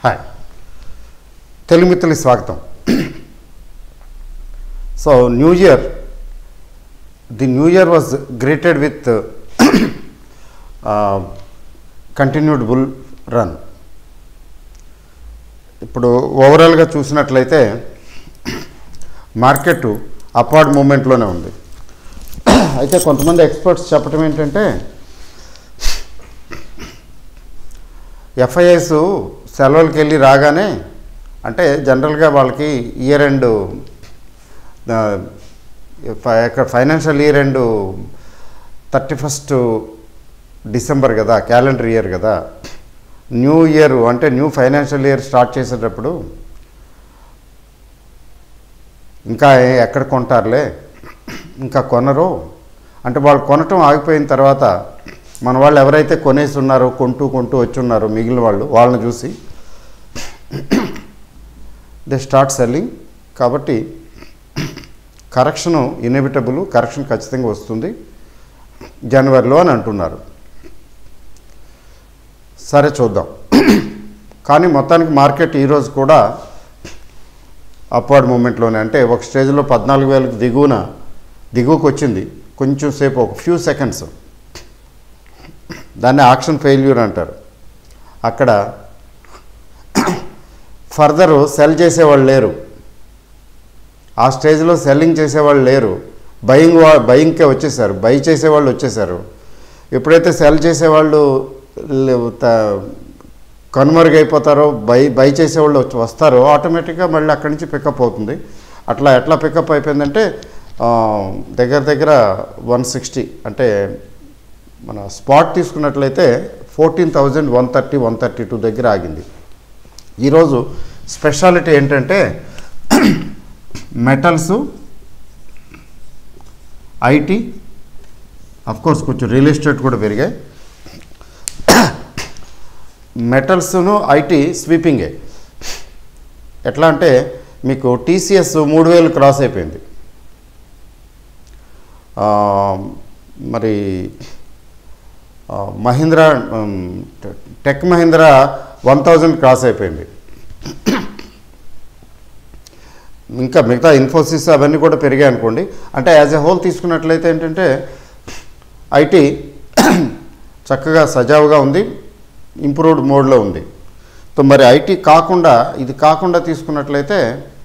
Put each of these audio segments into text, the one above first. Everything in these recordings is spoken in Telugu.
హాయ్ తెలుగు మిత్రులకి స్వాగతం so new year the new year was greeted with continued bull run ఇప్పుడు ఓవరాల్గా చూసినట్లయితే మార్కెట్ అప్వార్డ్ మూమెంట్లోనే ఉంది అయితే కొంతమంది ఎక్స్పర్ట్స్ చెప్పడం ఏంటంటే ఎఫ్ఐఎస్ సెలవులకి వెళ్ళి రాగానే అంటే జనరల్గా వాళ్ళకి ఇయర్ ఎండ్ ఇక్కడ financial year end thirty first December కదా క్యాలెండర్ ఇయర్ కదా న్యూ ఇయర్ అంటే న్యూ ఫైనాన్షియల్ ఇయర్ స్టార్ట్ చేసేటప్పుడు ఇంకా ఏ- ఎక్కడ కొంటారులే ఇంకా కొనరు అంటే వాళ్ళు కొనటం ఆగిపోయిన తర్వాత మన వాళ్ళు ఎవరైతే కొనేసి ఉన్నారో కొంటూ కొంటూ వచ్చి ఉన్నారో మిగిలిన వాళ్ళు వాళ్ళని చూసి దే స్టార్ట్ సెల్లింగ్ కాబట్టి కరెక్షను ఇన్ఎవిటబుల్ కరెక్షన్ ఖచ్చితంగా వస్తుంది జనవరిలో అని అంటున్నారు సరే చూద్దాం కానీ మొత్తానికి మార్కెట్ ఈరోజు కూడా అప్వర్డ్ మూమెంట్లోనే అంటే ఒక స్టేజ్లో పద్నాలుగు వేలకు దిగువన దిగువకు వచ్చింది కొంచెం సేపు ఒక ఫ్యూ సెకండ్స్ దాన్ని ఆక్షన్ ఫెయిల్యూర్ అంటారు అక్కడ ఫర్దర్ సెల్ చేసేవాళ్ళు లేరు ఆ స్టేజ్లో సెల్లింగ్ చేసేవాళ్ళు లేరు బయింగ్ వా బయింగ్కే వచ్చేసారు బై చేసేవాళ్ళు వచ్చేసారు ఎప్పుడైతే సెల్ చేసేవాళ్ళు లే- త- కనుమరుగైపోతారో బై బై చేసేవాళ్ళు వచ్చి వస్తారో ఆటోమేటిక్గా మళ్ళీ అక్కడి నుంచి పికప్ అవుతుంది అట్లా ఎట్లా పికప్ అయిపోయిందంటే ఆ, దగ్గర దగ్గర వన్ సిక్స్టీ అంటే మన స్పాట్ తీసుకున్నట్లయితే fourteen thousand one thirty one thirty two దగ్గర ఆగింది ఈరోజు స్పెషాలిటీ ఏంటంటే మెటల్స్ ఐటీ కోర్స్ కొంచెం రియల్ ఎస్టేట్ కూడా పెరిగాయి మెటల్స్ను ఐటీ స్వీపింగే ఎట్లా అంటే మీకు టీసీఎస్ మూడు వేలు క్రాస్ అయిపోయింది ఆ, మరి ఆ, మహీంద్రా ఉమ్, టె- tech Mahindra one thousand cross అయిపోయింది ఇంకా మిగతా ఇన్ఫోసిస్ అవన్నీ కూడా పెరిగాయి అనుకోండి అంటే యాజ్ ఎ హోల్ తీసుకున్నట్లయితే ఏంటంటే ఐటీ చక్కగా సజావుగా ఉంది ఇంప్రూవ్డ్ మోడ్లో ఉంది సో మరి ఐటీ కాకుండా ఇది కాకుండా తీసుకున్నట్లయితే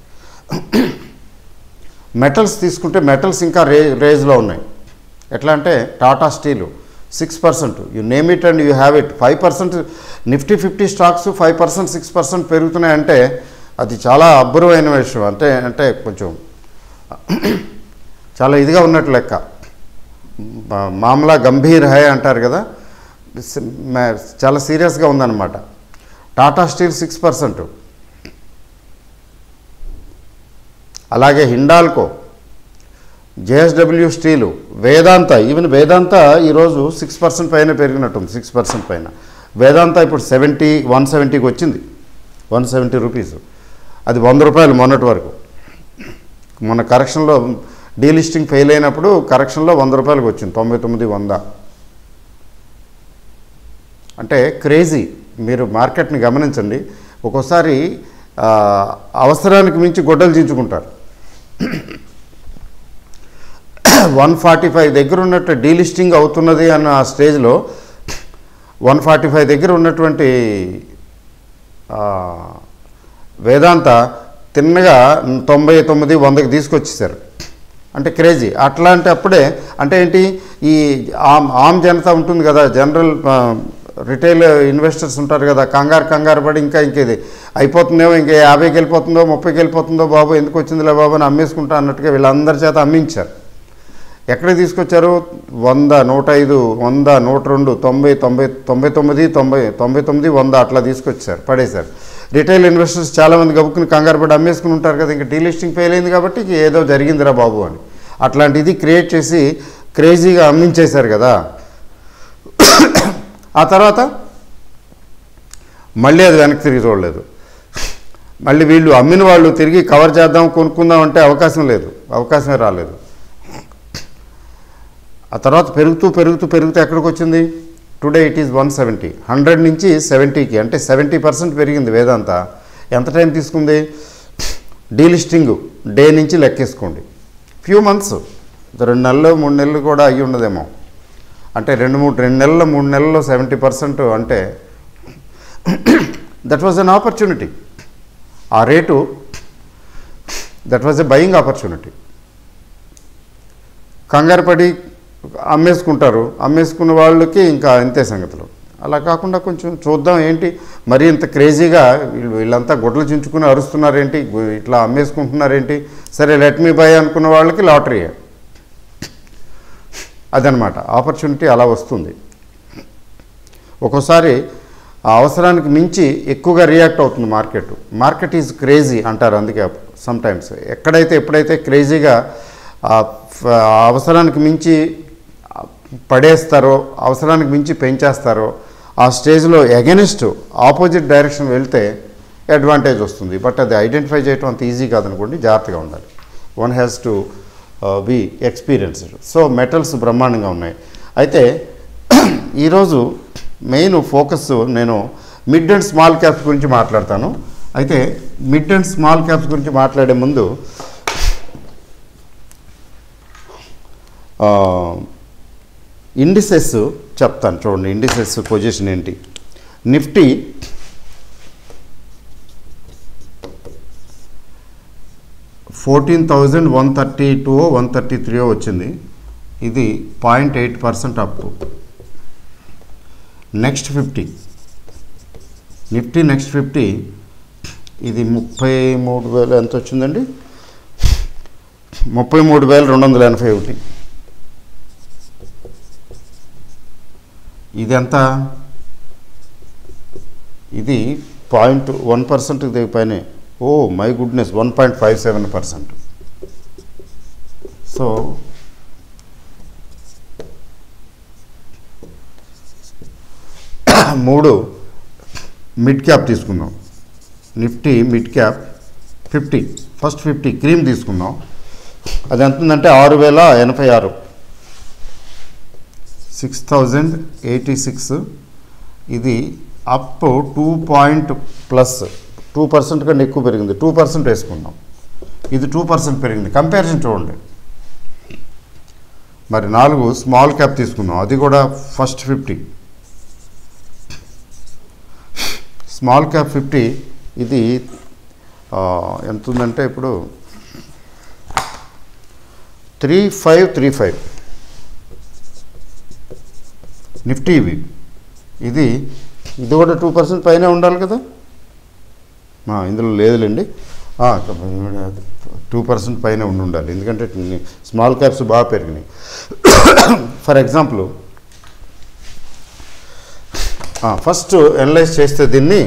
మెటల్స్ తీసుకుంటే మెటల్స్ ఇంకా రే రేజ్లో ఉన్నాయి ఎట్లా అంటే Tata steel six percent you name it and you have it five percent Nifty fifty stocks five percent six percent పెరుగుతున్నాయంటే అది చాలా అబ్బురమైన విషయం అంటే అంటే కొంచెం చాలా ఇదిగా ఉన్నట్టు లెక్క మా- మామలా గంభీర్ హై అంటారు కదా సి- మే- చాలా సీరియస్గా ఉందన్నమాట టాటా స్టీల్ సిక్స్ పర్సెంట్ అలాగే Hindalco JSW steel Vedanta even Vedanta ఈరోజు సిక్స్ పర్సెంట్ పైన పెరిగినట్టుంది సిక్స్ పర్సెంట్ పైన వేదాంత ఇప్పుడు సెవెంటీ వన్ సెవెంటీకి వచ్చింది వన్ సెవెంటీ రూపీస్ అది వంద రూపాయలు మొన్నటి వరకు మొన్న కరెక్షన్లో డీలిస్టింగ్ ఫెయిల్ అయినప్పుడు కరెక్షన్లో వంద రూపాయలకు వచ్చింది తొంభై తొమ్మిది వంద అంటే క్రేజీ మీరు మార్కెట్ని గమనించండి ఒక్కోసారి ఆ, అవసరానికి మించి గొడ్డలు చించుకుంటారు వన్ ఫార్టీ ఫైవ్ దగ్గర ఉన్నట్టు డీలిస్టింగ్ అవుతున్నది అన్న ఆ స్టేజ్లో వన్ ఫార్టీ ఫైవ్ దగ్గర ఉన్నటువంటి ఆ, వేదాంత తిన్నగా తొంభై తొమ్మిది వందకి తీసుకొచ్చేసారు అంటే క్రేజీ అట్లాంటి అప్పుడే అంటే ఏంటి ఈ ఆమ్ ఆమ్ జనత ఉంటుంది కదా జనరల్ రిటైల్ ఇన్వెస్టర్స్ ఉంటారు కదా కంగారు కంగారు పడి ఇంకా ఇంకేది అయిపోతుందేమో ఇంకా యాభైకి వెళ్ళిపోతుందో ముప్పైకి వెళ్ళిపోతుందో బాబు ఎందుకు వచ్చిందిలే బాబు అని అమ్మేసుకుంటా అన్నట్టుగా వీళ్ళందరి చేత అమ్మించారు ఎక్కడికి తీసుకొచ్చారు వంద నూట ఐదు వంద నూట రెండు తొంభై తొంభై తొంభై తొమ్మిది తొంభై తొంభై తొమ్మిది వంద అట్లా తీసుకొచ్చారు పడేశారు రిటైల్ ఇన్వెస్టర్స్ చాలామంది గబుక్కుని కంగారు పడి అమ్మేసుకుని ఉంటారు కదా ఇంకా డీలిస్టింగ్ ఫెయిల్ అయింది కాబట్టి ఇక ఏదో జరిగిందిరా బాబు అని అట్లాంటి ఇది క్రియేట్ చేసి క్రేజీగా అమ్మించేశారు కదా ఆ తర్వాత మళ్ళీ అది వెనక్కి తిరిగి చూడలేదు మళ్ళీ వీళ్ళు అమ్మిన వాళ్ళు తిరిగి కవర్ చేద్దాం కొనుక్కుందాం అంటే అవకాశం లేదు అవకాశమే రాలేదు ఆ తర్వాత పెరుగుతూ పెరుగుతూ పెరుగుతూ ఎక్కడికి వచ్చింది today it is one seventy hundred నుంచి సెవెంటీకి అంటే సెవెంటీ పర్సెంట్ పెరిగింది వేదాంత ఎంత టైం తీసుకుంది డీలిస్టింగ్ డే నుంచి లెక్కేసుకోండి ఫ్యూ మంత్స్ రెండు నెలలు మూడు నెలలు కూడా అయ్యి ఉండదేమో అంటే రెండు మూడు రెండు నెలలు మూడు నెలల్లో సెవెంటీ పర్సెంట్ అంటే దట్ వాజ్ అన్ ఆపర్చునిటీ ఆ rate that was a buying opportunity కంగారు పడి అమ్మేసుకుంటారు అమ్మేసుకున్న వాళ్ళకి ఇంకా అంతే సంగతులు అలా కాకుండా కొంచెం చూద్దాం ఏంటి మరీ ఇంత క్రేజీగా వీళ్ళు వీళ్ళంతా గుడ్లు చించుకుని అరుస్తున్నారేంటి గు- ఇట్లా అమ్మేసుకుంటున్నారేంటి సరే లెట్ మీ బై అనుకున్న వాళ్ళకి లాటరీ అదనమాట ఆపర్చునిటీ అలా వస్తుంది ఒక్కోసారి ఆ అవసరానికి మించి ఎక్కువగా రియాక్ట్ అవుతుంది మార్కెట్ మార్కెట్ ఈజ్ క్రేజీ అంటారు అందుకే సమ్ టైమ్స్ ఎక్కడైతే ఎప్పుడైతే క్రేజీగా ఆ ఫ- ఆ అవసరానికి మించి పడేస్తారో అవసరానికి మించి పెంచేస్తారో ఆ స్టేజ్లో ఎగెనిస్ట్ ఆపోజిట్ డైరెక్షన్ వెళ్తే అడ్వాంటేజ్ వస్తుంది బట్ అది ఐడెంటిఫై చేయడం అంత ఈజీ కాదనుకోండి జాగ్రత్తగా ఉండాలి one has to be experienced so metals బ్రహ్మాండంగా ఉన్నాయి అయితే ఈరోజు మెయిన్ ఫోకస్ నేను మిడ్ అండ్ స్మాల్ క్యాప్స్ గురించి మాట్లాడతాను అయితే మిడ్ అండ్ స్మాల్ క్యాప్స్ గురించి మాట్లాడే ముందు ఇండిసెస్ చెప్తాను చూడండి ఇండిసెస్ పొజిషన్ ఏంటి Nifty fourteen thousand one thirty two one thirty three వచ్చింది ఇది point eight percent up next fifty Nifty next fifty ఇది ముప్పై మూడు వేలు ఎంత వచ్చిందండి ముప్పై మూడు వేల రెండు వందల ఎనభై ఒకటి ఇది ఎంత ఇది పాయింట్ వన్ పర్సెంట్ పైనే oh my goodness one point five seven percent so మూడు మిడ్ క్యాప్ తీసుకుందాం Nifty mid cap fifty first fifty cream తీసుకుందాం అది ఎంత ఉందంటే ఆరు వేల ఎనభై ఆరు సిక్స్ థౌజండ్ ఎయిటీ సిక్స్ ఇది up two point plus two percent కన్నా ఎక్కువ పెరిగింది టూ పర్సెంట్ వేసుకుందాం ఇది టూ పర్సెంట్ పెరిగింది కంపారిజన్ చూడండి మరి నాలుగు స్మాల్ క్యాప్ తీసుకుందాం అది కూడా first fifty small cap fifty ఇది ఆ, ఎంత ఉందంటే ఇప్పుడు three five three five Nifty ఇవి ఇది ఇది కూడా టూ పర్సెంట్ పైనే ఉండాలి కదా ఆ, ఇందులో లేదులేండి టూ పర్సెంట్ పైన ఉండి ఉండాలి ఎందుకంటే స్మాల్ క్యాప్స్ బాగా పెరిగినాయి ఫర్ ఎగ్జాంపుల్ ఫస్ట్ అనలైజ్ చేస్తే దీన్ని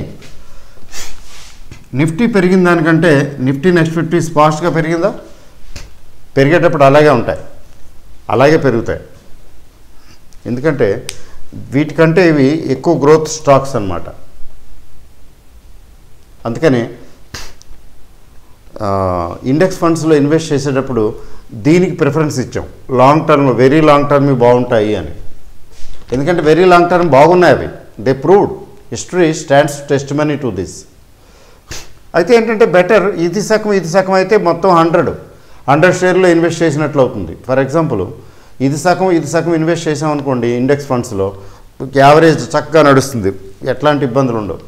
నిఫ్టీ పెరిగిన దానికంటే నిఫ్టీ నెక్స్ట్ ఫిఫ్టీ ఫాస్ట్గా పెరిగిందా పెరిగేటప్పుడు అలాగే ఉంటాయి అలాగే పెరుగుతాయి ఎందుకంటే వీటికంటే ఇవి ఎక్కువ గ్రోత్ స్టాక్స్ అన్నమాట అందుకని ఇండెక్స్ ఫండ్స్లో ఇన్వెస్ట్ చేసేటప్పుడు దీనికి ప్రిఫరెన్స్ ఇచ్చాం long term very long term బాగుంటాయి అని ఎందుకంటే వెరీ లాంగ్ టర్మ్ బాగున్నాయి అవి they proved history stands test money to this అయితే ఏంటంటే బెటర్ ఇది సగం ఇది సగం అయితే మొత్తం హండ్రెడ్ హండ్రెడ్ షేర్లో ఇన్వెస్ట్ చేసినట్లు అవుతుంది ఫర్ ఎగ్జాంపుల్ ఇది సగం ఇది సగం ఇన్వెస్ట్ చేసాం అనుకోండి ఇండెక్స్ ఫండ్స్లో యావరేజ్ చక్కగా నడుస్తుంది ఎట్లాంటి ఇబ్బందులు ఉండవు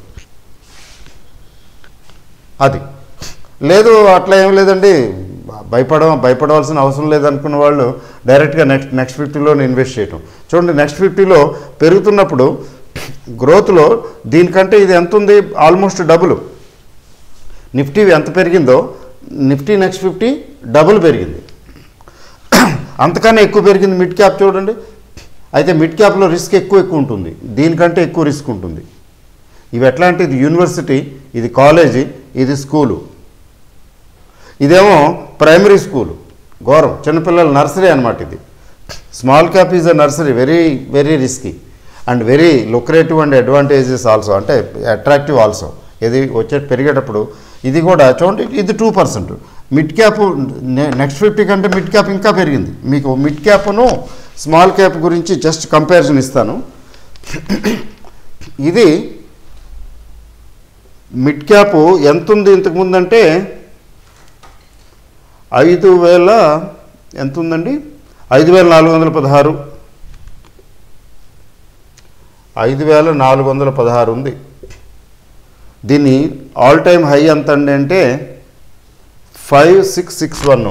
అది లేదు అట్లా ఏం లేదండి భయపడ భయపడవలసిన అవసరం లేదనుకున్న వాళ్ళు డైరెక్ట్గా నెక్స్ట్ నెక్స్ట్ ఫిఫ్టీలోనే ఇన్వెస్ట్ చేయటం చూడండి నెక్స్ట్ ఫిఫ్టీలో పెరుగుతున్నప్పుడు గ్రోత్లో దీనికంటే ఇది ఎంత ఉంది ఆల్మోస్ట్ డబుల్ నిఫ్టీ ఎంత పెరిగిందో నిఫ్టీ నెక్స్ట్ ఫిఫ్టీ డబుల్ పెరిగింది అంతకన్నా ఎక్కువ పెరిగింది మిడ్ క్యాప్ చూడండి అయితే మిడ్ క్యాప్లో రిస్క్ ఎక్కువ ఎక్కువ ఉంటుంది దీనికంటే ఎక్కువ రిస్క్ ఉంటుంది ఇవి ఎట్లా అంటే ఇది యూనివర్సిటీ ఇది కాలేజీ ఇది స్కూలు ఇదేమో ప్రైమరీ స్కూలు ఘోరం చిన్నపిల్లల నర్సరీ అనమాట ఇది small cap is a nursery very very risky and very lucrative and advantages also అంటే అట్రాక్టివ్ ఆల్సో ఇది వచ్చే పెరిగేటప్పుడు ఇది కూడా చూడండి ఇది two percent mid cap next fifty కంటే మిడ్ క్యాప్ ఇంకా పెరిగింది మీకు మిడ్ క్యాప్ను స్మాల్ క్యాప్ గురించి జస్ట్ కంపారిజన్ ఇస్తాను ఇది మిడ్ క్యాప్ ఎంత ఉంది ఇంతకుముందు అంటే ఐదు వేల ఎంత ఉందండి ఐదు వేల నాలుగు వందల పదహారు ఐదు వేల నాలుగు వందల పదహారు ఉంది దీన్ని ఆల్ టైమ్ హై ఎంత అండి అంటే ఫైవ్ సిక్స్ సిక్స్ వన్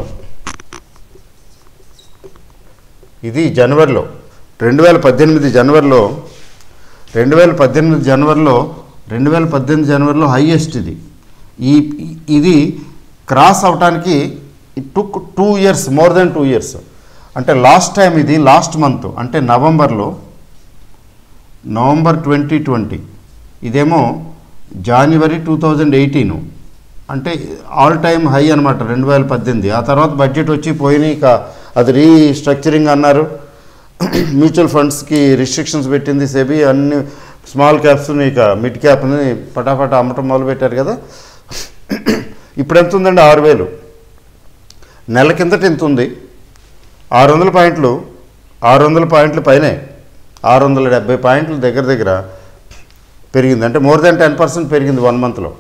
ఇది జనవరిలో రెండు వేల పద్దెనిమిది జనవరిలో రెండు వేల పద్దెనిమిది జనవరిలో రెండు వేల పద్దెనిమిది జనవరిలో హైయెస్ట్ ఇది ఈ ఇది క్రాస్ అవటానికి it took two years more than two years అంటే లాస్ట్ టైం ఇది లాస్ట్ మంత్ అంటే నవంబర్లో నవంబర్ ట్వంటీ ట్వంటీ ఇదేమో జాన్వరి టూ థౌజండ్ ఎయిటీను అంటే ఆల్ టైమ్ హై అనమాట రెండు వేల పద్దెనిమిది ఆ తర్వాత బడ్జెట్ వచ్చి పోయినాయి ఇక అది రీస్ట్రక్చరింగ్ అన్నారు మ్యూచువల్ ఫండ్స్కి రిస్ట్రిక్షన్స్ పెట్టింది సెబీ అన్ని స్మాల్ క్యాప్స్ని ఇక మిడ్ క్యాప్ని పటాపట అమ్మటం మొదలుపెట్టారు కదా ఇప్పుడు ఎంత ఉందండి ఆరు వేలు నెల కిందట ఎంత ఉంది ఆరు వందల పాయింట్లు ఆరు వందల పాయింట్ల పైనే ఆరు వందల డెబ్బై పాయింట్ల దగ్గర దగ్గర పెరిగింది అంటే మోర్ దెన్ టెన్ పర్సెంట్ పెరిగింది వన్ మంత్లో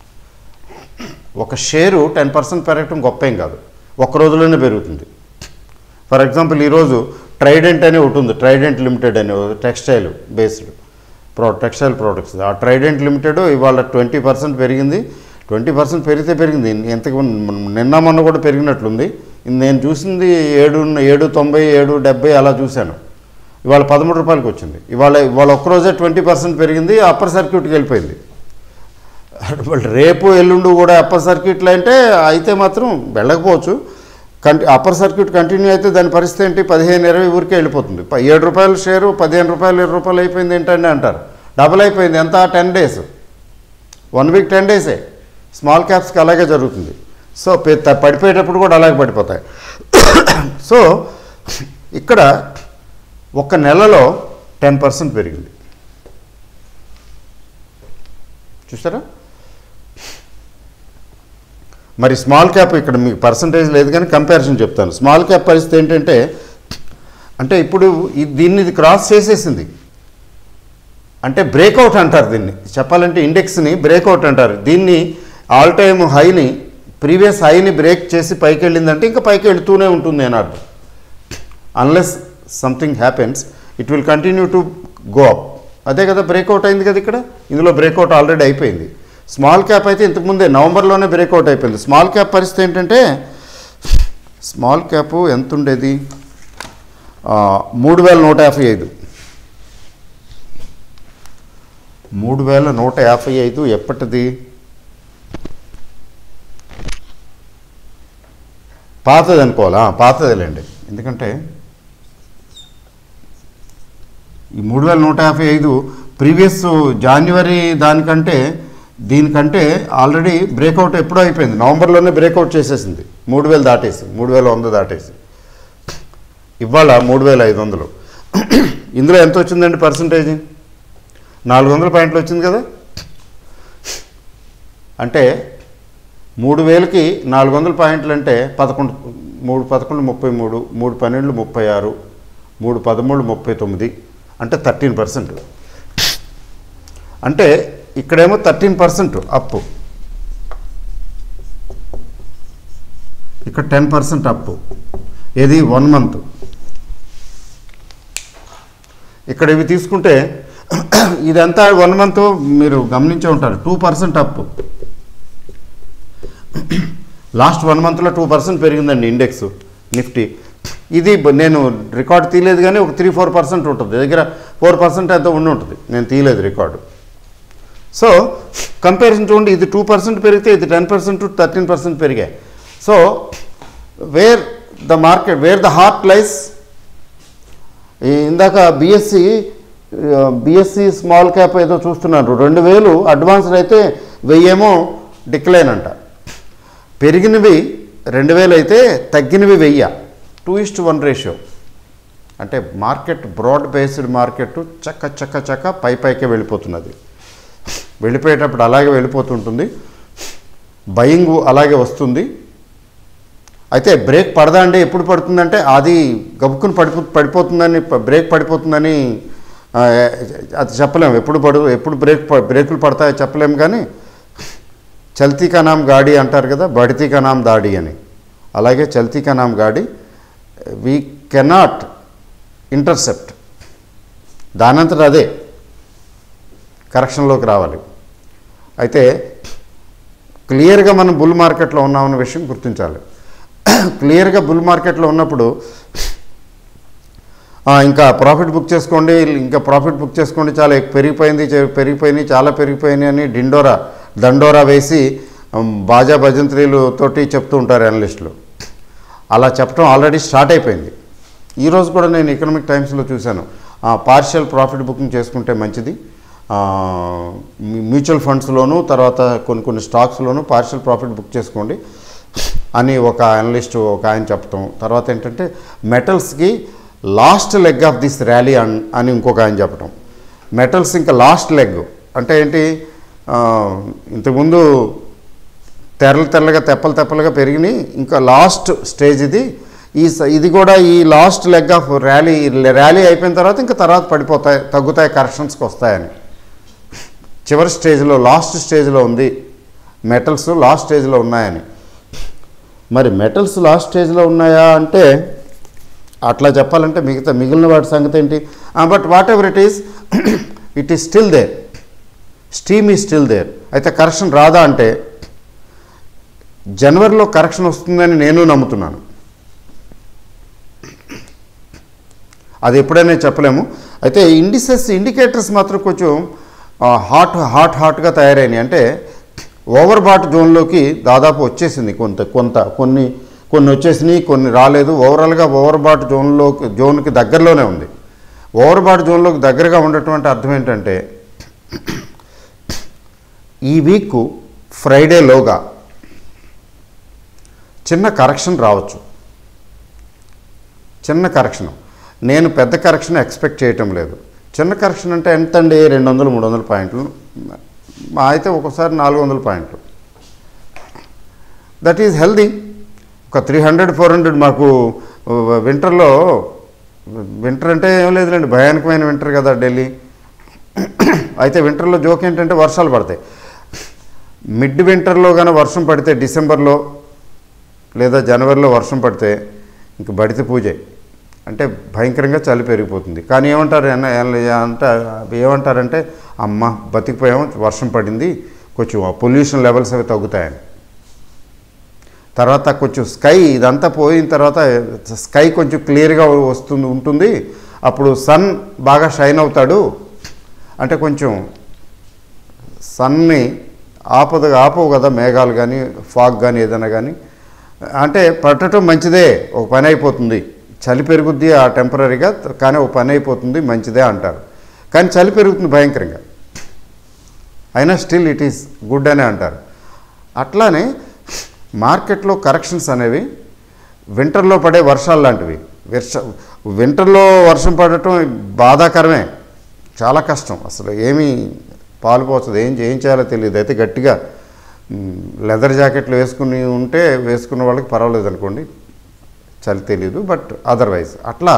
ఒక షేరు టెన్ పర్సెంట్ పెరగటం గొప్ప ఏం కాదు ఒక్క రోజులోనే పెరుగుతుంది ఫర్ ఎగ్జాంపుల్ ఈరోజు ట్రైడెంట్ అని ఒకటి ఉంది ట్రైడెంట్ లిమిటెడ్ అని textile based pro textile products ఆ ట్రైడెంట్ లిమిటెడ్ ఇవాళ ట్వంటీ పర్సెంట్ పెరిగింది ట్వంటీ పర్సెంట్ పెరిగితే పెరిగింది ఎంతకు నిన్న మొన్న కూడా పెరిగినట్లుంది నేను చూసింది ఏడు ఏడు తొంభై ఏడు డెబ్బై అలా చూశాను ఇవాళ పదమూడు రూపాయలకి వచ్చింది ఇవాళ ఇవాళ ఒక్కరోజే ట్వంటీ పర్సెంట్ పెరిగింది అప్పర్ సర్క్యూట్కి వెళ్ళిపోయింది వాళ్ళు రేపు ఎల్లుండి కూడా అప్పర్ సర్క్యూట్లు అంటే అయితే మాత్రం వెళ్ళకపోవచ్చు కంటి అప్పర్ సర్క్యూట్ కంటిన్యూ అయితే దాని పరిస్థితి ఏంటి పదిహేను ఇరవై ఊరికే వెళ్ళిపోతుంది ప- ఏడు రూపాయల షేరు పదిహేను రూపాయలు ఇరవై రూపాయలు అయిపోయింది ఏంటండి అంటారు డబుల్ అయిపోయింది ఎంత ten days one week ten డేసే స్మాల్ క్యాప్స్కి అలాగే జరుగుతుంది సో పె- త- పడిపోయేటప్పుడు కూడా అలాగే పడిపోతాయి సో ఇక్కడ ఒక నెలలో టెన్ పర్సెంట్ పెరిగింది చూసారా మరి స్మాల్ క్యాప్ ఇక్కడ మీకు పర్సంటేజ్ లేదు కానీ కంపారిజన్ చెప్తాను స్మాల్ క్యాప్ పరిస్థితి ఏంటంటే అంటే ఇప్పుడు ఈ- దీన్ని ఇది క్రాస్ చేసేసింది అంటే బ్రేక్అవుట్ అంటారు దీన్ని చెప్పాలంటే ఇండెక్స్ని బ్రేక్అవుట్ అంటారు దీన్ని ఆల్ టైమ్ హైని ప్రీవియస్ హైని బ్రేక్ చేసి పైకి వెళ్ళిందంటే ఇంకా పైకి వెళుతూనే ఉంటుంది అని అర్థం unless something happens it will continue to go up అదే కదా బ్రేక్అవుట్ అయింది కదా ఇక్కడ ఇందులో బ్రేక్అవుట్ ఆల్రెడీ అయిపోయింది స్మాల్ క్యాప్ అయితే ఇంతకుముందే నవంబర్లోనే బ్రేక్అవుట్ అయిపోయింది స్మాల్ క్యాప్ పరిస్థితి ఏంటంటే స్మాల్ క్యాప్ ఎంత ఉండేది ఆ, మూడు వేల నూట యాభై ఐదు మూడు వేల నూట యాభై ఐదు ఎప్పటిది పాతది అనుకోవాలా పాతదేలేండి ఎందుకంటే ఈ మూడు వేల నూట యాభై ఐదు ప్రీవియస్ జాన్వరి దానికంటే దీనికంటే ఆల్రెడీ బ్రేక్అవుట్ ఎప్పుడో అయిపోయింది నవంబర్లోనే బ్రేక్అవుట్ చేసేసింది మూడు వేలు దాటేసి మూడు వేల వంద దాటేసి ఇవాళ మూడు వేల ఐదు వందలు ఇందులో ఎంత వచ్చిందండి పర్సంటేజ్ నాలుగు వందల పాయింట్లు వచ్చింది కదా అంటే మూడు వేలకి నాలుగు వందల పాయింట్లు అంటే పదకొండు మూడు పదకొండు ముప్పై మూడు మూడు పన్నెండు ముప్పై ఆరు మూడు పదమూడు ముప్పై తొమ్మిది అంటే థర్టీన్ పర్సెంట్ అంటే ఇక్కడేమో థర్టీన్ పర్సెంట్ అప్పు ఇక్కడ టెన్ పర్సెంట్ అప్పు ఏది వన్ మంత్ ఇక్కడ ఇవి తీసుకుంటే ఇదంతా వన్ మంత్ మీరు గమనించే ఉంటారు two percent up last one మంత్లో టూ పర్సెంట్ పెరిగిందండి ఇండెక్స్ నిఫ్టీ ఇది బ- నేను రికార్డ్ తీయలేదు కానీ ఒక త్రీ ఫోర్ పర్సెంట్ ఉంటుంది దగ్గర ఫోర్ పర్సెంట్ ఎంతో ఉండి ఉంటుంది నేను తీయలేదు రికార్డు సో కంపారిజన్ చూడండి ఇది టూ పర్సెంట్ పెరిగితే ఇది ten percent to thirteen percent పెరిగాయి so where the market where the heart lies ఇందాక బిఎస్సి బిఎస్సి స్మాల్ క్యాప్ ఏదో చూస్తున్నారు రెండు వేలు అడ్వాన్స్డ్ అయితే వెయ్యేమో డిక్లైన్ అంట పెరిగినవి రెండు వేలు అయితే తగ్గినవి వెయ్య టూ ఇస్ట్ వన్ రేషియో ratio market broad based market చక్క చక్క చక్క పై పైకే వెళ్ళిపోతున్నది వెళ్ళిపోయేటప్పుడు అలాగే వెళ్ళిపోతుంటుంది బయింగ్ అలాగే వస్తుంది అయితే బ్రేక్ పడదా అంటే ఎప్పుడు పడుతుందంటే అది గబుక్కుని పడిపో పడిపోతుందని ప- బ్రేక్ పడిపోతుందని ఆ, అది చెప్పలేము ఎప్పుడు పడు ఎప్పుడు బ్రేక్ ప- బ్రేకులు పడతాయో చెప్పలేము కానీ చల్తీ కా నామ్ గాడి అంటారు కదా బడితీ కా నామ్ దాడి అని అలాగే చల్తీ కా నామ్ గాడి వీ కెనాట్ ఇంటర్సెప్ట్ దానంతట అదే కరెక్షన్లోకి రావాలి అయితే క్లియర్గా మనం బుల్ మార్కెట్లో ఉన్నామన్న విషయం గుర్తించాలి క్లియర్గా బుల్ మార్కెట్లో ఉన్నప్పుడు ఆ, ఇంకా ప్రాఫిట్ బుక్ చేసుకోండి ఇంకా ప్రాఫిట్ బుక్ చేసుకోండి చాలా ఎక్కువ పెరిగిపోయింది చే- పెరిగిపోయినాయి చాలా పెరిగిపోయినాయి అని డిండోరా దండోరా వేసి ఉమ్, బాజా భజంత్రీలు తోటి చెప్తూ ఉంటారు అనలిస్టులు అలా చెప్పడం ఆల్రెడీ స్టార్ట్ అయిపోయింది ఈరోజు కూడా నేను ఎకనామిక్ టైమ్స్లో చూశాను పార్షియల్ ప్రాఫిట్ బుకింగ్ చేసుకుంటే మంచిది ఆ, మీ- మ్యూచువల్ ఫండ్స్లోను తర్వాత కొన్ని కొన్ని స్టాక్స్లోను పార్షియల్ ప్రాఫిట్ బుక్ చేసుకోండి అని ఒక అనలిస్ట్ ఒక ఆయన చెప్పటం తర్వాత ఏంటంటే మెటల్స్కి last leg of this rally an అని ఇంకొక ఆయన చెప్పటం మెటల్స్ ఇంకా లాస్ట్ లెగ్ అంటే ఏంటి ఆ, ఇంతకుముందు తెరలు తెరలుగా తెప్పలు తెప్పలుగా పెరిగినాయి ఇంకా లాస్ట్ స్టేజ్ ఇది ఈ స- ఇది కూడా ఈ last leg of rally rally అయిపోయిన తర్వాత ఇంకా తర్వాత పడిపోతాయి తగ్గుతాయి కరెక్షన్స్కి వస్తాయని చివరి స్టేజ్లో లాస్ట్ స్టేజ్లో ఉంది మెటల్స్ లాస్ట్ స్టేజ్లో ఉన్నాయని మరి మెటల్స్ లాస్ట్ స్టేజ్లో ఉన్నాయా అంటే అట్లా చెప్పాలంటే మిగతా మిగిలిన వాటి సంగతి ఏంటి but whatever it is it is still there steam ఈ స్టిల్ దేర్ అయితే కరెక్షన్ రాదా అంటే జనవరిలో కరెక్షన్ వస్తుందని నేను నమ్ముతున్నాను అది ఎప్పుడైనా చెప్పలేము అయితే ఇండిసెస్ ఇండికేటర్స్ మాత్రం కొంచెం ఆ, హాట్ హాట్ హాట్గా తయారైనాయి అంటే ఓవర్ బాట్ జోన్లోకి దాదాపు వచ్చేసింది కొంత కొంత కొన్ని కొన్ని వచ్చేసినాయి కొన్ని రాలేదు ఓవరాల్గా ఓవర్ బాట్ జోన్లోకి జోన్కి దగ్గరలోనే ఉంది ఓవర్ బాట్ జోన్లోకి దగ్గరగా ఉండేటువంటి అర్థం ఏంటంటే ఈ వీక్ ఫ్రైడేలోగా చిన్న కరెక్షన్ రావచ్చు చిన్న కరెక్షన్ నేను పెద్ద కరెక్షన్ ఎక్స్పెక్ట్ చేయటం లేదు చిన్న కరెక్షన్ అంటే ఎంత అండి రెండు వందలు మూడు వందల పాయింట్లు మా అయితే ఒక్కోసారి నాలుగు వందల పాయింట్లు దట్ ఈజ్ హెల్దీ ఒక త్రీ హండ్రెడ్ ఫోర్ హండ్రెడ్ మాకు వింటర్లో వింటర్ అంటే ఏం లేదులేండి భయానకమైన వింటర్ కదా ఢిల్లీ అయితే వింటర్లో జోక్ ఏంటంటే వర్షాలు పడతాయి మిడ్ వింటర్లో కానీ వర్షం పడితే డిసెంబర్లో లేదా జనవరిలో వర్షం పడితే ఇంక బడితే పూజే అంటే భయంకరంగా చలి పెరిగిపోతుంది కానీ ఏమంటారు ఎన్న- ఎన్న- అంటే ఏమంటారంటే అమ్మ బతికిపోయాము వర్షం పడింది కొంచెం పొల్యూషన్ లెవెల్స్ అవి తగ్గుతాయని తర్వాత కొంచెం స్కై ఇదంతా పోయిన తర్వాత స్కై కొంచెం క్లియర్గా వస్తుంది ఉంటుంది అప్పుడు సన్ బాగా షైన్ అవుతాడు అంటే కొంచెం సన్ని ఆపద ఆపవు కదా మేఘాలు కానీ ఫాగ్ కానీ ఏదైనా కానీ అంటే పట్టడం మంచిదే ఒక పని అయిపోతుంది చలి పెరుగుద్ది ఆ టెంపరీగా కానీ ఒక పని అయిపోతుంది మంచిదే అంటారు కానీ చలి పెరుగుతుంది భయంకరంగా అయినా స్టిల్ ఇట్ ఈస్ గుడ్ అనే అంటారు అట్లానే మార్కెట్లో కరెక్షన్స్ అనేవి వింటర్లో పడే వర్షాలు లాంటివి వర్ష వింటర్లో వర్షం పడటం బాధాకరమే చాలా కష్టం అసలు ఏమీ పాలుపోతుంది ఏం ఏం చేయాలో తెలియదు అయితే గట్టిగా మ్, లెదర్ జాకెట్లు వేసుకుని ఉంటే వేసుకున్న వాళ్ళకి పర్వాలేదు అనుకోండి చలి తెలియదు బట్ అదర్వైజ్ అట్లా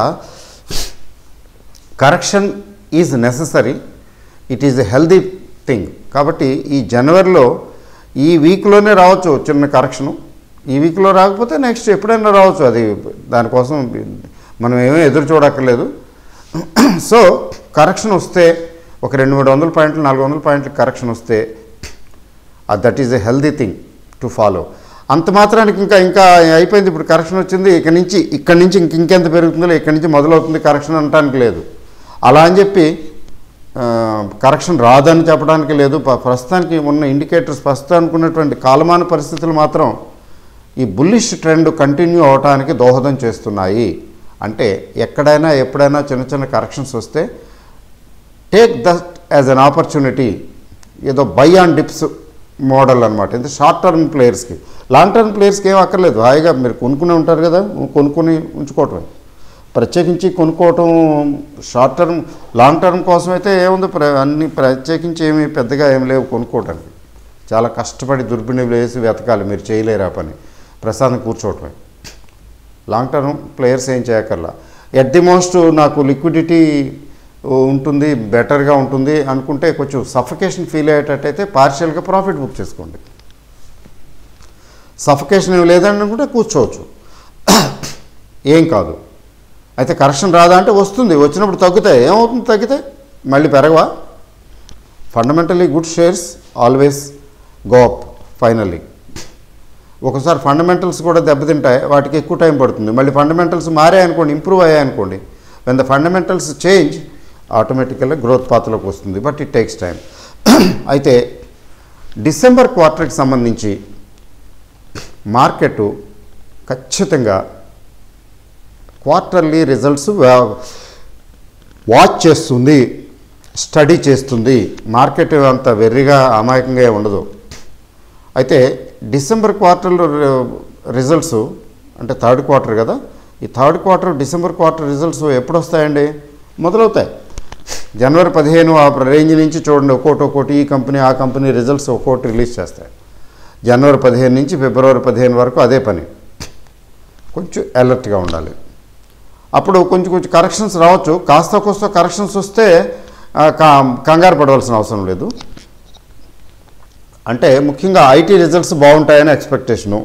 correction is necessary it is a healthy thing కాబట్టి ఈ జనవరిలో ఈ వీక్లోనే రావచ్చు చిన్న కరెక్షను ఈ వీక్లో రాకపోతే నెక్స్ట్ ఎప్పుడైనా రావచ్చు అది దానికోసం మనం ఏమీ ఎదురు చూడక్కర్లేదు సో కరెక్షన్ వస్తే ఒక రెండు మూడు వందల పాయింట్లు నాలుగు వందల పాయింట్లు కరెక్షన్ వస్తే that is a healthy thing to follow అంత మాత్రానికి ఇంకా ఇంకా అయిపోయింది ఇప్పుడు కరెక్షన్ వచ్చింది ఇక్కడి నుంచి ఇక్కడి నుంచి ఇంక ఇంకెంత పెరుగుతుందో ఇక్కడి నుంచి మొదలవుతుంది కరెక్షన్ అనడానికి లేదు అలా అని చెప్పి ఆ, కరెక్షన్ రాదని చెప్పడానికి లేదు ప- ప్రస్తుతానికి ఉన్న ఇండికేటర్స్ ప్రస్తుతానికి ఉన్నటువంటి కాలమాన పరిస్థితులు మాత్రం ఈ బుల్లిష్ ట్రెండ్ కంటిన్యూ అవడానికి దోహదం చేస్తున్నాయి అంటే ఎక్కడైనా ఎప్పుడైనా చిన్న చిన్న కరెక్షన్స్ వస్తే take that as an opportunity ఏదో బై ఆన్ డిప్స్ మోడల్ అనమాట ఇది షార్ట్ టర్మ్ ప్లేయర్స్కి లాంగ్ టర్మ్ ప్లేయర్స్కి ఏం అక్కర్లేదు హాయిగా మీరు కొనుక్కునే ఉంటారు కదా కొనుక్కొని ఉంచుకోవటమే ప్రత్యేకించి కొనుక్కోవటం షార్ట్ టర్మ్ లాంగ్ టర్మ్ కోసం అయితే ఏముంది ప్ర అన్ని ప్రత్యేకించి ఏమి పెద్దగా ఏం లేవు కొనుక్కోవటానికి చాలా కష్టపడి దుర్బిణిలు వేసి వెతకాలి మీరు చేయలేరు ఆ పని ప్రశాంతం కూర్చోవటమే లాంగ్ టర్మ్ ప్లేయర్స్ ఏం చేయక్కర్లా ఎట్ ది మోస్ట్ నాకు లిక్విడిటీ ఉంటుంది బెటర్గా ఉంటుంది అనుకుంటే కొంచెం సఫకేషన్ ఫీల్ అయ్యేటట్టయితే పార్షియల్గా ప్రాఫిట్ బుక్ చేసుకోండి సఫకేషన్ ఏమి లేదని అనుకుంటే కూర్చోవచ్చు ఏం కాదు అయితే కరెక్షన్ రాదా అంటే వస్తుంది వచ్చినప్పుడు తగ్గుతాయి ఏమవుతుంది తగ్గితే మళ్ళీ పెరగవా fundamentally good shares always go up finally ఒకసారి ఫండమెంటల్స్ కూడా దెబ్బతింటాయి వాటికి ఎక్కువ టైం పడుతుంది మళ్ళీ ఫండమెంటల్స్ మారాయనుకోండి ఇంప్రూవ్ అయ్యాయనుకోండి వెన్ ద ఫండమెంటల్స్ చేంజ్ ఆటోమేటికల్గా గ్రోత్ పాత్రలోకి వస్తుంది బట్ ఇట్ టేక్స్ టైం అయితే డిసెంబర్ క్వార్టర్కి సంబంధించి మార్కెట్ ఖచ్చితంగా క్వార్టర్లీ రిజల్ట్స్ వాచ్ చేస్తుంది స్టడీ చేస్తుంది మార్కెట్ అంత వెర్రిగా అమాయకంగా ఏం ఉండదు అయితే డిసెంబర్ క్వార్టర్లో రిజల్ట్స్ అంటే థర్డ్ క్వార్టర్ కదా ఈ third quarter December quarter results ఎప్పుడు వస్తాయండి మొదలవుతాయి జనవరి పదిహేను ఆ రేంజ్ నుంచి చూడండి ఒక్కోటి ఒక్కోటి ఈ కంపెనీ ఆ కంపెనీ రిజల్ట్స్ ఒక్కోటి రిలీజ్ చేస్తాయి జనవరి పదిహేను నుంచి ఫిబ్రవరి పదిహేను వరకు అదే పని కొంచెం అలర్ట్గా ఉండాలి అప్పుడు కొంచెం కొంచెం కరెక్షన్స్ రావచ్చు కాస్త కోస్త కరెక్షన్స్ వస్తే ఆ, కా- కంగారు పడవలసిన అవసరం లేదు అంటే ముఖ్యంగా ఐటీ రిజల్ట్స్ బాగుంటాయని ఎక్స్పెక్టేషను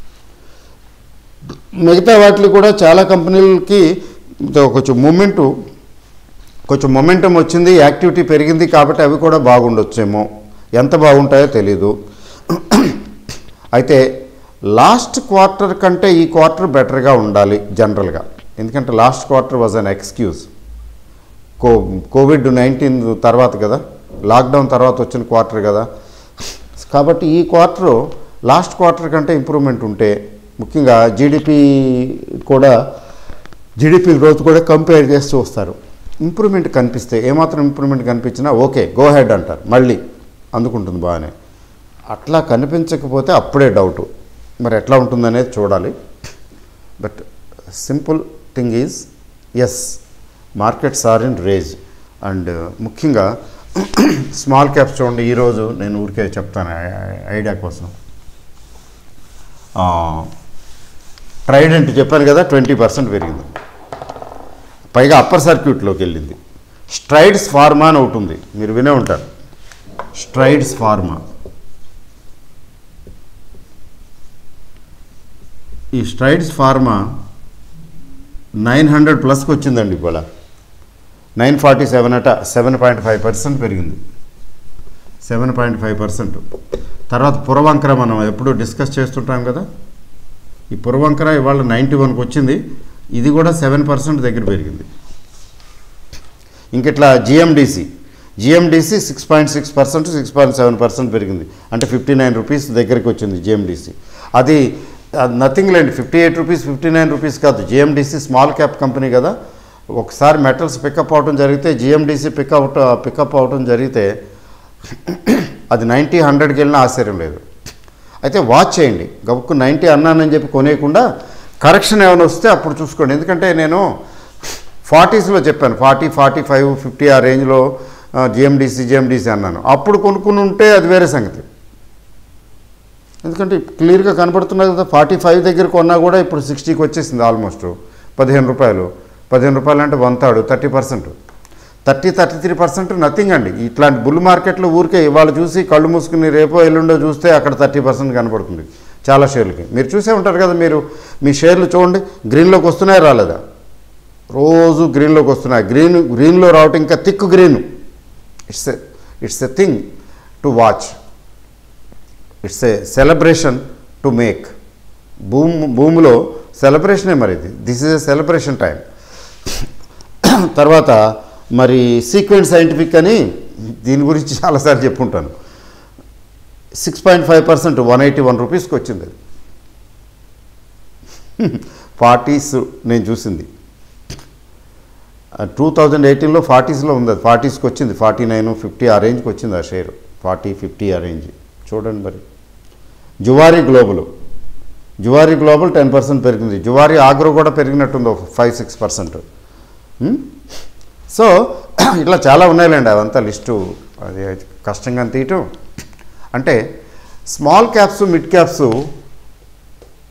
మిగతా వాటికి కూడా చాలా కంపెనీలకి తో- కొంచెం మూమెంటు కొంచెం మొమెంటం వచ్చింది యాక్టివిటీ పెరిగింది కాబట్టి అవి కూడా బాగుండొచ్చేమో ఎంత బాగుంటాయో తెలీదు అయితే లాస్ట్ క్వార్టర్ కంటే ఈ క్వార్టర్ బెటర్గా ఉండాలి జనరల్గా ఎందుకంటే last quarter was an excuse కో కోవిడ్ నైన్టీన్ తర్వాత కదా లాక్డౌన్ తర్వాత వచ్చిన క్వార్టర్ కదా కాబట్టి ఈ క్వార్టర్ లాస్ట్ క్వార్టర్ కంటే ఇంప్రూవ్మెంట్ ఉంటే ముఖ్యంగా జీడిపి కూడా జీడిపి గ్రోత్ కూడా కంపేర్ చేస్తూ వస్తారు ఇంప్రూవ్మెంట్ కనిపిస్తే ఏమాత్రం ఇంప్రూవ్మెంట్ కనిపించినా ఓకే గో హెడ్ అంటారు మళ్ళీ అందుకుంటుంది బాగానే అట్లా కనిపించకపోతే అప్పుడే డౌట్ మరి ఎట్లా ఉంటుందనేది చూడాలి but simple thing is yes markets are in rage and ముఖ్యంగా స్మాల్ క్యాప్స్ చూడండి ఈరోజు నేను ఊరికే చెప్తాను ఐ- ఐడియా కోసం ట్రైడెంట్ చెప్పాను కదా ట్వంటీ పర్సెంట్ పెరిగింది పైగా అప్పర్ సర్క్యూట్లోకి వెళ్ళింది స్ట్రైడ్స్ ఫార్మా అని ఒకటి ఉంది మీరు వినే ఉంటారు స్ట్రైడ్స్ ఫార్మా ఈ స్ట్రైడ్స్ ఫార్మా నైన్ హండ్రెడ్ ప్లస్కి వచ్చిందండి ఇవాళ నైన్ ఫార్టీ సెవెన్ అట సెవెన్ పాయింట్ ఫైవ్ పర్సెంట్ పెరిగింది సెవెన్ పాయింట్ ఫైవ్ పర్సెంట్ తర్వాత పురవంకర మనం ఎప్పుడు డిస్కస్ చేస్తుంటాం కదా ఈ పురవంకర ఇవాళ నైంటీ వన్కి వచ్చింది ఇది కూడా సెవెన్ పర్సెంట్ దగ్గర పెరిగింది ఇంకెట్లా GMDC GMDC six point six percent six point seven percent పెరిగింది అంటే ఫిఫ్టీ నైన్ రూపీస్ దగ్గరికి వచ్చింది జిఎండిసి అది నథింగ్ లేండి fifty eight rupees fifty nine rupees కాదు జిఎండిసి స్మాల్ క్యాప్ కంపెనీ కదా ఒకసారి మెటల్స్ పికప్ అవటం జరిగితే జిఎండిసి పికప్ పికప్ అవటం జరిగితే అది నైంటీ హండ్రెడ్కి వెళ్ళినా ఆశ్చర్యం లేదు అయితే వాచ్ చేయండి గబుక్కు నైంటీ అన్నానని చెప్పి కొనేయకుండా కరెక్షన్ ఏమైనా వస్తే అప్పుడు చూసుకోండి ఎందుకంటే నేను ఫార్టీస్లో చెప్పాను ఫార్టీ ఫార్టీ ఫైవ్ ఫిఫ్టీ ఆ రేంజ్లో జిఎండిసి జిఎండిసి అన్నాను అప్పుడు కొనుక్కుని ఉంటే అది వేరే సంగతి ఎందుకంటే క్లియర్గా కనపడుతున్నది కదా ఫార్టీ ఫైవ్ దగ్గర కొన్నా కూడా ఇప్పుడు సిక్స్టీకి వచ్చేసింది ఆల్మోస్ట్ పదిహేను రూపాయలు పదిహేను రూపాయలు అంటే one third thirty percent thirty thirty three percent nothing అండి ఇట్లాంటి బుల్ మార్కెట్లో ఊరికే ఇవాళ చూసి కళ్ళు మూసుకుని రేపో ఎల్లుండో చూస్తే అక్కడ థర్టీ పర్సెంట్ కనపడుతుంది చాలా షేర్లకి మీరు చూసే ఉంటారు కదా మీరు మీ షేర్లు చూడండి గ్రీన్లోకి వస్తున్నాయి రాలేదా రోజు గ్రీన్లోకి వస్తున్నాయి గ్రీన్ గ్రీన్లో రావటం ఇంకా thick green it's a it's a thing to watch it's a celebration to make భూమి భూమిలో సెలబ్రేషనే మరి ఇది this is a celebration time తర్వాత మరి సీక్వెంట్ సైంటిఫిక్ అని దీని గురించి చాలాసార్లు చెప్పుంటాను six point five percent one eighty one రూపీస్కి వచ్చింది అది ఫార్టీస్ నేను చూసింది టూ థౌజండ్ ఎయిటీన్లో ఫార్టీస్లో ఉంది అది ఫార్టీస్కి వచ్చింది ఫార్టీ నైన్ ఫిఫ్టీ ఆ రేంజ్కి వచ్చింది ఆ షేర్ ఫార్టీ ఫిఫ్టీ ఆ రేంజ్ చూడండి మరి Zuari global Zuari global ten percent పెరిగింది జువారీ ఆగ్రో కూడా పెరిగినట్టుంది ఒక ఫైవ్ సిక్స్ పర్సెంట్ సో ఇట్లా చాలా ఉన్నాయిలేండి అదంతా లిస్టు అది కష్టంగా తీయటం అంటే స్మాల్ క్యాప్స్ మిడ్ క్యాప్స్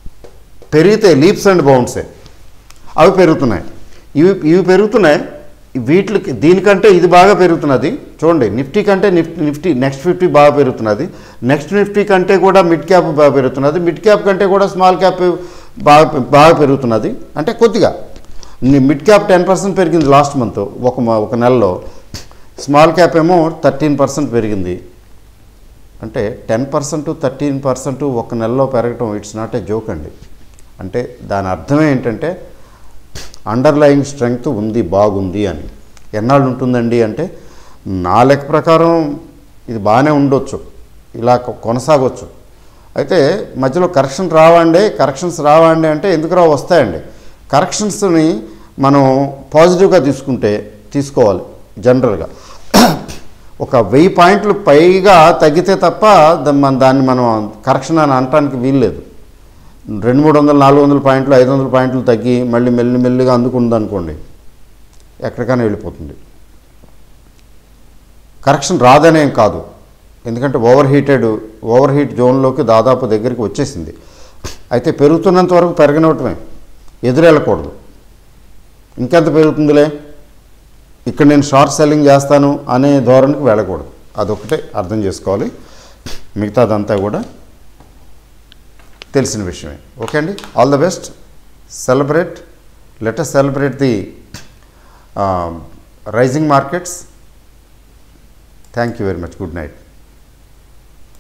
పెరిగితే లీప్స్ అండ్ బౌండ్సే అవి పెరుగుతున్నాయి ఇవి ఇవి పెరుగుతున్నాయి వీటికి దీనికంటే ఇది బాగా పెరుగుతున్నది చూడండి నిఫ్టీ కంటే నిఫ్టీ నిఫ్టీ నెక్స్ట్ ఫిఫ్టీ బాగా పెరుగుతున్నది నెక్స్ట్ నిఫ్టీ కంటే కూడా మిడ్ క్యాప్ బాగా పెరుగుతున్నది మిడ్ క్యాప్ కంటే కూడా స్మాల్ క్యాప్ బాగా బాగా పెరుగుతున్నది అంటే కొద్దిగా ని- మిడ్ క్యాప్ టెన్ పర్సెంట్ పెరిగింది లాస్ట్ మంత్ ఒక మ- ఒక నెలలో స్మాల్ క్యాప్ ఏమో థర్టీన్ పర్సెంట్ పెరిగింది అంటే టెన్ పర్సెంట్ థర్టీన్ పర్సెంట్ ఒక నెలలో పెరగటం ఇట్స్ నాట్ ఏ జోక్ అండి అంటే దాని అర్థమే ఏంటంటే అండర్లయింగ్ స్ట్రెంగ్త్ ఉంది బాగుంది అని ఎన్నాళ్ళు ఉంటుందండి అంటే నా లెక్క ప్రకారం ఇది బాగానే ఉండొచ్చు ఇలా కొ- కొనసాగొచ్చు అయితే మధ్యలో కరెక్షన్ రావండి కరెక్షన్స్ రావండి అంటే ఎందుకు రావు వస్తాయండి కరెక్షన్స్ని మనం పాజిటివ్గా తీసుకుంటే తీసుకోవాలి జనరల్గా ఒక వెయ్యి పాయింట్లు పైగా తగ్గితే తప్ప ద- మన దాన్ని మనం కరెక్షన్ అని అనటానికి వీల్లేదు రెండు మూడు వందలు నాలుగు వందల పాయింట్లు ఐదు వందల పాయింట్లు తగ్గి మళ్ళీ మెల్లి మెల్లిగా అందుకుంది అనుకోండి ఎక్కడికైనా వెళ్ళిపోతుంది కరెక్షన్ రాదనేం కాదు ఎందుకంటే ఓవర్ హీటెడ్ ఓవర్ హీట్ జోన్లోకి దాదాపు దగ్గరికి వచ్చేసింది అయితే పెరుగుతున్నంత వరకు పెరగనివ్వటమే ఎదురెళ్ళకూడదు ఇంకెంత పెరుగుతుందిలే ఇక్కడ నేను షార్ట్ సెల్లింగ్ చేస్తాను అనే ధోరణికి వెళ్ళకూడదు అదొకటే అర్థం చేసుకోవాలి మిగతాదంతా కూడా తెలిసిన విషయమే ఓకే అండి all the best celebrate let celebrate the rising markets thank you very much good night